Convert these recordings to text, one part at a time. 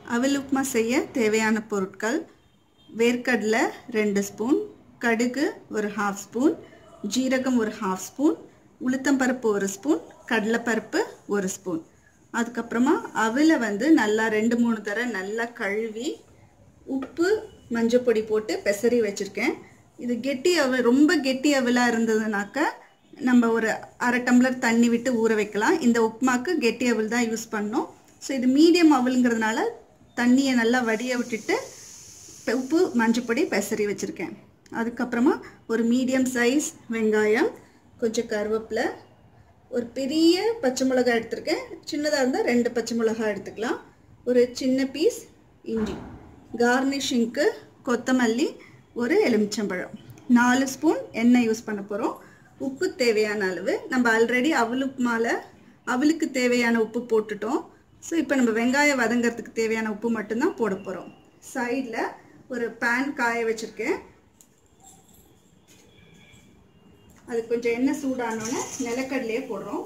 அவல் உப்புமா செய்ய தேவையான பொருட்கள் வேர்க்கடலை ரெண்டு ஸ்பூன் கடுகு ஒரு ஹாஃப் ஸ்பூன் ஜீரகம் ஒரு ஹாஃப் ஸ்பூன் உளுத்தம்பருப்பு ஒரு ஸ்பூன் கடலைப்பருப்பு ஒரு ஸ்பூன் அதுக்கப்புறமா அவலை வந்து நல்லா ரெண்டு மூணு தடவை நல்லா கழுவி உப்பு மஞ்சள் பொடி போட்டு பெசரி வச்சுருக்கேன் இது கெட்டி அவல் ரொம்ப கெட்டி அவலாக இருந்ததுனாக்கா நம்ம ஒரு அரை டம்ளர் தண்ணி விட்டு ஊற வைக்கலாம் இந்த உப்புமாக்கு கெட்டி அவல் தான் யூஸ் பண்ணோம் ஸோ இது மீடியம் அவலுங்கிறதுனால தண்ணியை நல்லா வடிய விட்டுட்டு உப்பு மஞ்சப்பொடி பெசரி வச்சுருக்கேன் அதுக்கப்புறமா ஒரு மீடியம் சைஸ் வெங்காயம் கொஞ்சம் கருவேப்பிலை ஒரு பெரிய பச்சை மிளகாய் எடுத்திருக்கேன் சின்னதாக இருந்தால் ரெண்டு பச்சை மிளகாய் எடுத்துக்கலாம் ஒரு சின்ன பீஸ் இஞ்சி கார்னிஷிங்க்கு கொத்தமல்லி ஒரு எலுமிச்சம்பழம் நாலு ஸ்பூன் எண்ணெய் யூஸ் பண்ண போகிறோம் உப்பு தேவையான அளவு நம்ம ஆல்ரெடி அவல் உப்புமால அவலுக்கு தேவையான உப்பு போட்டுட்டோம் ஸோ இப்போ நம்ம வெங்காயம் வதங்கிறதுக்கு தேவையான உப்பு மட்டும்தான் போட போகிறோம் சைடில் ஒரு பேன் காய வச்சுருக்கேன் அது கொஞ்சம் எண்ணெய் சூடானோன்னே நிலக்கடலையே போடுறோம்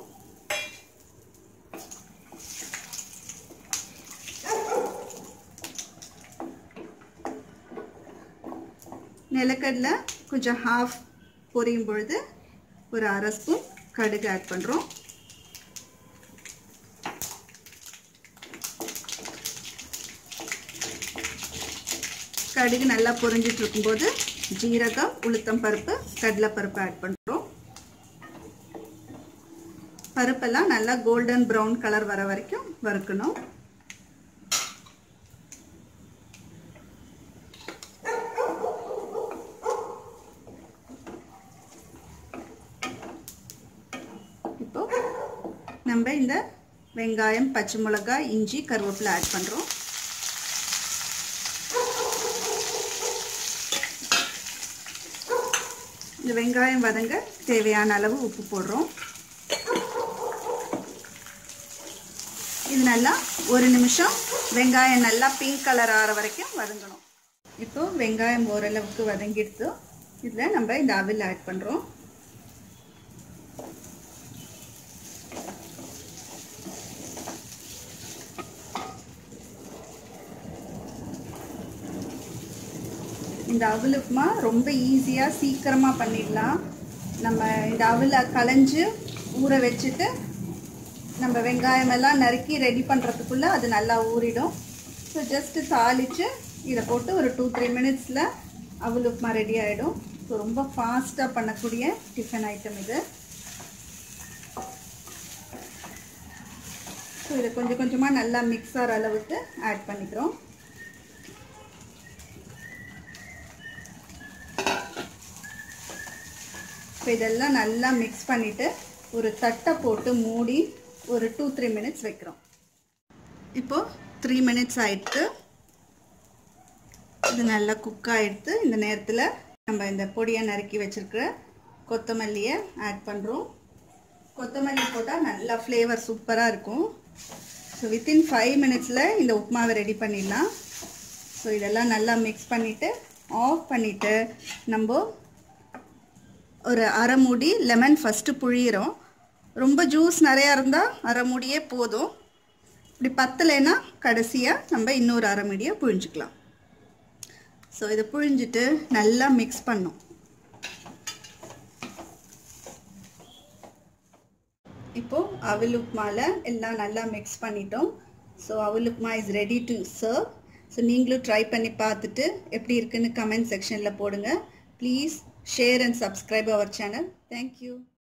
நிலக்கடலை கொஞ்சம் ஹாஃப் பொரியும் பொழுது ஒரு அரை ஸ்பூன் கடுகு ஆட் பண்ணுறோம் கடுகு நல்லா பொரிஞ்சிட்டு இருக்கும்போது ஜீரகம் உளுத்தம் பருப்பு கடலைப்பருப்பு ஆட் பண்ணுறோம் பருப்பெல்லாம் நல்லா கோல்டன் ப்ரௌன் கலர் வர வரைக்கும் வறுக்கணும் இப்போ நம்ம இந்த வெங்காயம் பச்சை மிளகாய் இஞ்சி கருவேப்பிலை ஆட் பண்ணுறோம் இந்த வெங்காயம் வதங்க தேவையான அளவு உப்பு போடுறோம் இது நல்லா ஒரு நிமிஷம் வெங்காயம் நல்லா பிங்க் கலர் ஆகிற வரைக்கும் வதங்கணும் இப்போ வெங்காயம் ஓரளவுக்கு வதங்கிடுத்து இதில் நம்ம இந்த அவில் ஆட் பண்ணுறோம் இந்த அவல் உப்புமா ரொம்ப ஈஸியாக சீக்கிரமாக பண்ணிடலாம் நம்ம இந்த அவலை களைஞ்சு ஊற வச்சுட்டு நம்ம வெங்காயம் எல்லாம் நறுக்கி ரெடி பண்ணுறதுக்குள்ளே அது நல்லா ஊறிடும் ஸோ ஜஸ்ட்டு தாளித்து இதை போட்டு ஒரு டூ த்ரீ மினிட்ஸில் அவல் உப்புமா ரெடி ஆகிடும் ஸோ ரொம்ப ஃபாஸ்ட்டாக பண்ணக்கூடிய டிஃபன் ஐட்டம் இது ஸோ இதை கொஞ்சம் கொஞ்சமாக நல்லா மிக்ஸ் ஆகிற அளவுக்கு ஆட் பண்ணிக்கிறோம் இப்போ இதெல்லாம் நல்லா மிக்ஸ் பண்ணிவிட்டு ஒரு தட்டை போட்டு மூடி ஒரு டூ த்ரீ மினிட்ஸ் வைக்கிறோம் இப்போது த்ரீ மினிட்ஸ் ஆயிடுத்து இது நல்லா குக் ஆகிடுத்து இந்த நேரத்தில் நம்ம இந்த பொடியை நறுக்கி வச்சுருக்கிற கொத்தமல்லியை ஆட் பண்ணுறோம் கொத்தமல்லி போட்டால் நல்லா ஃப்ளேவர் சூப்பராக இருக்கும் ஸோ வித்தின் ஃபைவ் மினிட்ஸில் இந்த உப்புமாவை ரெடி பண்ணிடலாம் ஸோ இதெல்லாம் நல்லா மிக்ஸ் பண்ணிவிட்டு ஆஃப் பண்ணிவிட்டு நம்ம ஒரு அரை மூடி லெமன் ஃபஸ்ட்டு புழியிறோம் ரொம்ப ஜூஸ் நிறையா இருந்தால் அரை மூடியே போதும் இப்படி பத்தலைன்னா கடைசியாக நம்ம இன்னொரு அரை மூடியை புழிஞ்சிக்கலாம் ஸோ இதை புழிஞ்சிட்டு நல்லா மிக்ஸ் பண்ணும் இப்போது அவல் உப்மாவில் எல்லாம் நல்லா மிக்ஸ் பண்ணிட்டோம் so aval upma is ready to serve so நீங்களும் ட்ரை பண்ணி பார்த்துட்டு எப்படி இருக்குன்னு கமெண்ட் செக்ஷனில் போடுங்க please share and subscribe our channel. Thank you.